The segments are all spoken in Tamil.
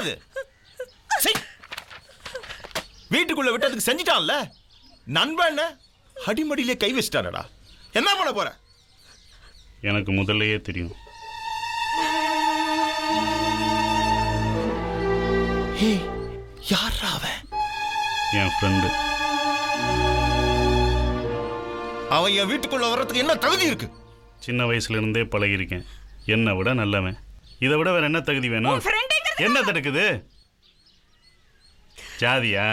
அது சீ. வீட்டுக்குள்ள விட்டதுக்கு செஞ்சிட்டான்ல நண்பன் அடிமடியிலே கை வச்சிட்டானடா என்ன பண்ண போற எனக்கு முதல்லயே தெரியும் ஏய் யாரா அவன் என் ஃப்ரெண்டு அவன் என் வீட்டுக்குள்ள வர்றதுக்கு என்ன தகுதி இருக்கு சின்ன வயசுல இருந்தே பழகியிருக்கேன் என்னை விட நல்லவன் இதை விட வேற என்ன தகுதி வேணும் என்ன தடுக்குது ஜாதியா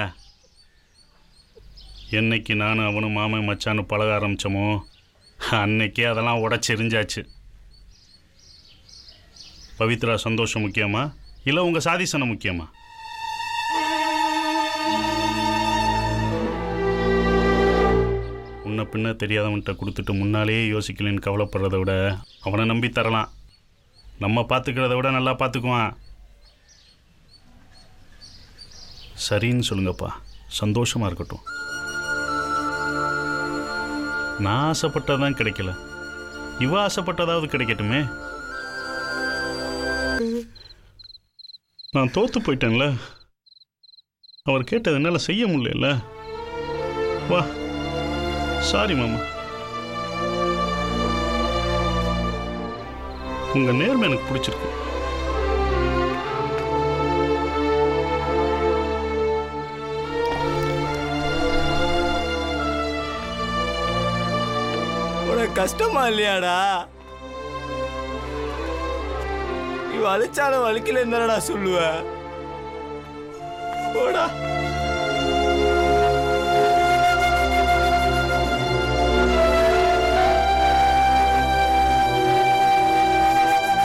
என்னைக்கு நானும் அவனும் மாமன் மச்சான்னு பழக ஆரம்பிச்சோமோ அன்னைக்கே அதெல்லாம் உடச்செறிஞ்சாச்சு பவித்ரா சந்தோஷம் முக்கியமா இல்லை உங்கள் சாதிசனம் முக்கியமா முன்ன பின்ன தெரியாதவன்கிட்ட கொடுத்துட்டு முன்னாலேயே யோசிக்கலன்னு கவலைப்படுறத விட அவனை நம்பி தரலாம் நம்ம பார்த்துக்கிறத விட நல்லா பார்த்துக்குவான் சரின்னு சொல்லுங்கப்பா சந்தோஷமா இருக்கட்டும் நான் ஆசைப்பட்டதான் கிடைக்கல இவ ஆசைப்பட்டதாவது கிடைக்கட்டுமே நான் தோத்து போயிட்டேன்ல அவர் கேட்டது என்னால் செய்ய முடியல வா சாரி மாமா உங்க நேர்மை எனக்கு பிடிச்சிருக்கு உனக்கு கஷ்டமா இல்லையாடா நீ வலிச்சாலும் வலிக்கல என்னடா சொல்லுவ போடா